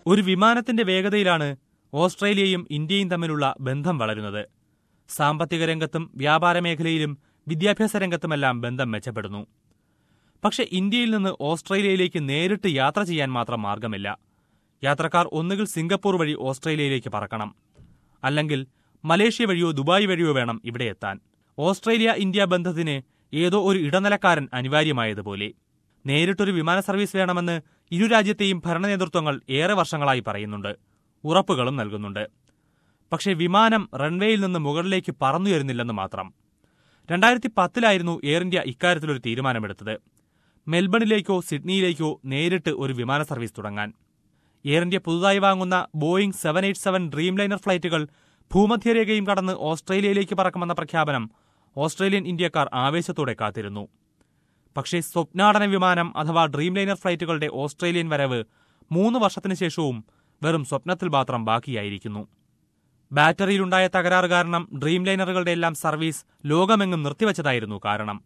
ഒരു വിമാനത്തിന്റെ വേഗതയിലാണ് ഓസ്ട്രേലിയയും ഇന്ത്യയും തമ്മിലുള്ള ബന്ധം വളരുന്നത് സാമ്പത്തിക രംഗത്തും വ്യാപാര മേഖലയിലും വിദ്യാഭ്യാസ രംഗത്തുമെല്ലാം ബന്ധം മെച്ചപ്പെടുന്നു പക്ഷെ ഇന്ത്യയിൽ നിന്ന് ഓസ്ട്രേലിയയിലേക്ക് നേരിട്ട് യാത്ര ചെയ്യാൻ മാത്രം മാർഗമില്ല യാത്രക്കാർ ഒന്നുകിൽ സിംഗപ്പൂർ വഴി ഓസ്ട്രേലിയയിലേക്ക് പറക്കണം അല്ലെങ്കിൽ മലേഷ്യ വഴിയോ ദുബായ് വഴിയോ വേണം ഇവിടെ എത്താൻ ഓസ്ട്രേലിയ ഇന്ത്യ ബന്ധത്തിന് ഏതോ ഒരു ഇടനിലക്കാരൻ അനിവാര്യമായതുപോലെ നേരിട്ടൊരു വിമാന സർവീസ് വേണമെന്ന് ഇരു രാജ്യത്തെയും ഭരണ നേതൃത്വങ്ങൾ ഏറെ വർഷങ്ങളായി പറയുന്നുണ്ട് ഉറപ്പുകളും നൽകുന്നുണ്ട് പക്ഷേ വിമാനം റൺവേയിൽ നിന്ന് മുകളിലേക്ക് പറന്നുയരുന്നില്ലെന്ന് മാത്രം രണ്ടായിരത്തി പത്തിലായിരുന്നു എയർ ഇന്ത്യ ഇക്കാര്യത്തിലൊരു തീരുമാനമെടുത്തത് മെൽബണിലേക്കോ സിഡ്നിയിലേക്കോ നേരിട്ട് ഒരു വിമാന സർവീസ് തുടങ്ങാൻ എയർ ഇന്ത്യ പുതുതായി വാങ്ങുന്ന Boeing seven eight seven dreamliner ഫ്ലൈറ്റുകൾ ഭൂമധ്യരേഖയും കടന്ന് ഓസ്ട്രേലിയയിലേക്ക് പറക്കുമെന്ന പ്രഖ്യാപനം ഓസ്ട്രേലിയൻ ഇന്ത്യക്കാർ ആവേശത്തോടെ കാത്തിരുന്നു പക്ഷേ സ്വപ്നാടന വിമാനം അഥവാ ഡ്രീം ലൈനർ ഫ്ലൈറ്റുകളുടെ ഓസ്ട്രേലിയൻ വരവ് മൂന്ന് വർഷത്തിനു ശേഷവും വെറും സ്വപ്നത്തിൽ മാത്രം ബാക്കിയായിരിക്കുന്നു ബാറ്ററിയിലുണ്ടായ തകരാറ് കാരണം ഡ്രീം ലൈനറുകളുടെ എല്ലാം സർവീസ് ലോകമെങ്ങും നിർത്തിവച്ചതായിരുന്നു കാരണം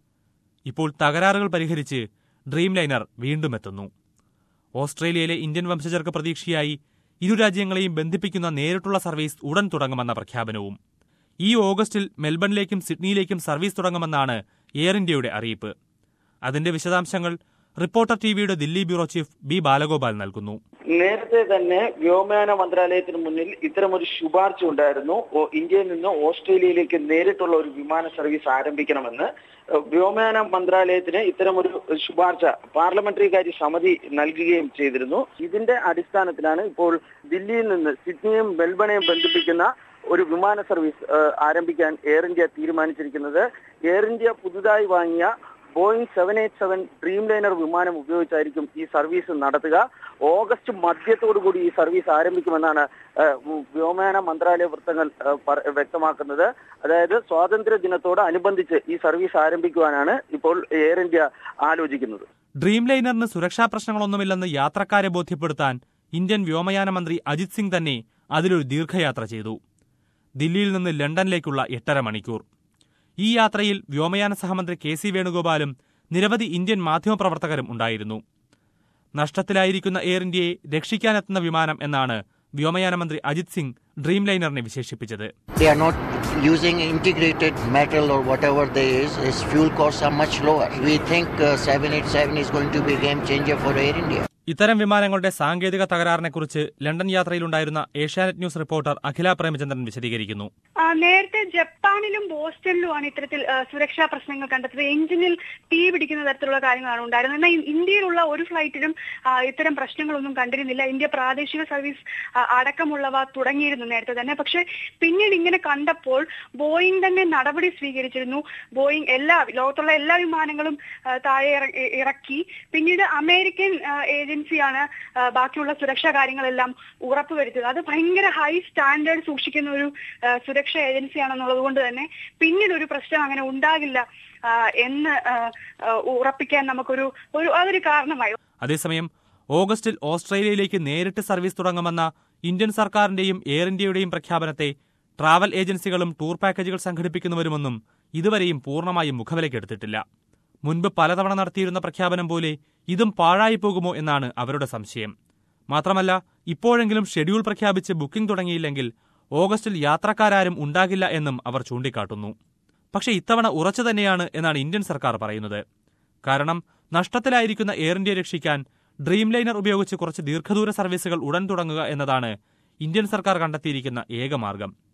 ഇപ്പോൾ തകരാറുകൾ പരിഹരിച്ച് ഡ്രീം ലൈനർ വീണ്ടും എത്തുന്നു ഓസ്ട്രേലിയയിലെ ഇന്ത്യൻ വംശജർക്ക് പ്രതീക്ഷയായി ഇരു രാജ്യങ്ങളെയും ബന്ധിപ്പിക്കുന്ന നേരിട്ടുള്ള സർവീസ് ഉടൻ തുടങ്ങുമെന്ന പ്രഖ്യാപനവും ഈ ഓഗസ്റ്റിൽ മെൽബണിലേക്കും സിഡ്നിയിലേക്കും സർവീസ് തുടങ്ങുമെന്നാണ് എയർ ഇന്ത്യയുടെ അറിയിപ്പ് അതിന്റെ വിശദാംശങ്ങൾ റിപ്പോർട്ടർ ടിവിയുടെ Delhi bureau chief B Balagopal നൽകുന്നു നേരത്തെ തന്നെ വ്യോമയാന മന്ത്രാലയത്തിന് മുന്നിൽ ഇത്തരമൊരു ശുപാർശ ഉണ്ടായിരുന്നു ഓ- ഇന്ത്യയിൽ നിന്ന് ഓസ്ട്രേലിയയിലേക്ക് നേരിട്ടുള്ള ഒരു വിമാന സർവീസ് ആരംഭിക്കണമെന്ന് ഏഹ് വ്യോമയാന മന്ത്രാലയത്തിന് ഇത്തരമൊരു ശുപാർശ പാർലമെന്ററി കാര്യ സമിതി നൽകുകയും ചെയ്തിരുന്നു ഇതിന്റെ അടിസ്ഥാനത്തിലാണ് ഇപ്പോൾ ദില്ലിയിൽ നിന്ന് സിഡ്നിയും മെൽബണെയും ബന്ധിപ്പിക്കുന്ന ഒരു വിമാന സർവീസ് ഏഹ് ആരംഭിക്കാൻ എയർ ഇന്ത്യ തീരുമാനിച്ചിരിക്കുന്നത് എയർ ഇന്ത്യ പുതുതായി വാങ്ങിയ Boeing seven eight seven dreamliner വിമാനം ഉപയോഗിച്ചായിരിക്കും ഈ സർവീസ് നടത്തുക ഓഗസ്റ്റ് മധ്യത്തോടുകൂടി ഈ സർവീസ് ആരംഭിക്കുമെന്നാണ് ഏഹ്, വ്യോമയാന മന്ത്രാലയ വൃത്തങ്ങൾ ഏഹ്, പറ- വ്യക്തമാക്കുന്നത് അതായത് സ്വാതന്ത്ര്യ ദിനത്തോട് അനുബന്ധിച്ച് ഈ സർവീസ് ആരംഭിക്കുവാനാണ് ഇപ്പോൾ എയർ ഇന്ത്യ ആലോചിക്കുന്നത് ഡ്രീം ലൈനറിന് സുരക്ഷാ പ്രശ്നങ്ങളൊന്നുമില്ലെന്ന് യാത്രക്കാരെ ബോധ്യപ്പെടുത്താൻ ഇന്ത്യൻ വ്യോമയാന മന്ത്രി അജിത് സിംഗ് തന്നെ അതിലൊരു ദീർഘയാത്ര ചെയ്തു ദില്ലിയിൽ നിന്ന് ലണ്ടനിലേക്കുള്ള എട്ടര മണിക്കൂർ ഈ യാത്രയിൽ വ്യോമയാന സഹമന്ത്രി കെ സി വേണുഗോപാലും നിരവധി ഇന്ത്യൻ മാധ്യമപ്രവർത്തകരും ഉണ്ടായിരുന്നു നഷ്ടത്തിലായിരിക്കുന്ന എയർ ഇന്ത്യയെ രക്ഷിക്കാനെത്തുന്ന വിമാനം എന്നാണ് വ്യോമയാന മന്ത്രി അജിത് സിംഗ് ഡ്രീം ലൈനറിനെ വിശേഷിപ്പിച്ചത് They are not using integrated metal or whatever there is. Its fuel costs are much lower. We think uh, 787 is going to be a game changer for Air India. ഇത്തരം വിമാനങ്ങളുടെ സാങ്കേതിക തകരാറിനെക്കുറിച്ച് ലണ്ടൻ യാത്രയിലുണ്ടായിരുന്ന Asianet news reporter Akhila Premachandran വിശദീകരിക്കുന്നു ആ, നേരത്തെ ജപ്പാനിലും ബോസ്റ്റണിലുമാണ് ഇത്തരത്തിൽ ആ, സുരക്ഷാ പ്രശ്നങ്ങൾ കണ്ടെത്തത് എഞ്ചിനിൽ തീ പിടിക്കുന്ന തരത്തിലുള്ള കാര്യങ്ങളാണ് ഉണ്ടായിരുന്നത് എന്നാൽ ഇ- ഇന്ത്യയിലുള്ള ഒരു ഫ്ലൈറ്റിലും ആ, ഇത്തരം പ്രശ്നങ്ങളൊന്നും കണ്ടിരുന്നില്ല ഇന്ത്യ പ്രാദേശിക സർവീസ് ആ, അടക്കമുള്ളവ തുടങ്ങിയിരുന്നു നേരത്തെ തന്നെ പക്ഷെ പിന്നീട് ഇങ്ങനെ കണ്ടപ്പോൾ ബോയിങ് തന്നെ നടപടി സ്വീകരിച്ചിരുന്നു ബോയിങ് എല്ലാ ലോകത്തുള്ള എല്ലാ വിമാനങ്ങളും ആ, താഴെ ഇറ- ഇ- ഇറക്കി പിന്നീട് അമേരിക്കൻ ആ, ഏജൻസിയാണ് ആ, ബാക്കിയുള്ള സുരക്ഷാ കാര്യങ്ങളെല്ലാം ഉറപ്പുവരുത്തിയത് അത് ഭയങ്കര ഹൈ സ്റ്റാൻഡേർഡ് സൂക്ഷിക്കുന്ന ഒരു ആ, സുരക്ഷാ ഏജൻസിയാണെന്നുള്ളത് കൊണ്ട് തന്നെ പിന്നീട് ഒരു പ്രശ്നം അങ്ങനെ ഉണ്ടാകില്ല ആ, എന്ന് ആ, ആ, ഉറപ്പിക്കാൻ നമുക്കൊരു ഒരു അതൊരു കാരണമായി അതേസമയം ഓഗസ്റ്റിൽ ഓസ്ട്രേലിയയിലേക്ക് നേരിട്ട് സർവീസ് തുടങ്ങുമെന്ന ഇന്ത്യൻ സർക്കാരിന്റെയും എയർ ഇന്ത്യയുടെയും പ്രഖ്യാപനത്തെ ട്രാവൽ ഏജൻസികളും ടൂർ പാക്കേജുകൾ സംഘടിപ്പിക്കുന്നവരുമൊന്നും ഇതുവരെയും പൂർണ്ണമായും മുഖവിലക്കെടുത്തിട്ടില്ല മുൻപ് പലതവണ നടത്തിയിരുന്ന പ്രഖ്യാപനം പോലെ ഇതും പാഴായി പോകുമോ എന്നാണ് അവരുടെ സംശയം മാത്രമല്ല ഇപ്പോഴെങ്കിലും ഷെഡ്യൂൾ പ്രഖ്യാപിച്ച് ബുക്കിംഗ് തുടങ്ങിയില്ലെങ്കിൽ ഓഗസ്റ്റിൽ യാത്രക്കാരും ഉണ്ടാകില്ല എന്നും അവർ ചൂണ്ടിക്കാട്ടുന്നു പക്ഷേ ഇത്തവണ ഉറച്ചു തന്നെയാണ് എന്നാണ് ഇന്ത്യൻ സർക്കാർ പറയുന്നത് കാരണം നഷ്ടത്തിലായിരിക്കുന്ന എയർ ഇന്ത്യ രക്ഷിക്കാൻ ഡ്രീം ലൈനർ ഉപയോഗിച്ച് കുറച്ച് ദീർഘദൂര സർവീസുകൾ ഉടൻ തുടങ്ങുക എന്നതാണ് ഇന്ത്യൻ സർക്കാർ കണ്ടെത്തിയിരിക്കുന്ന ഏക മാർഗം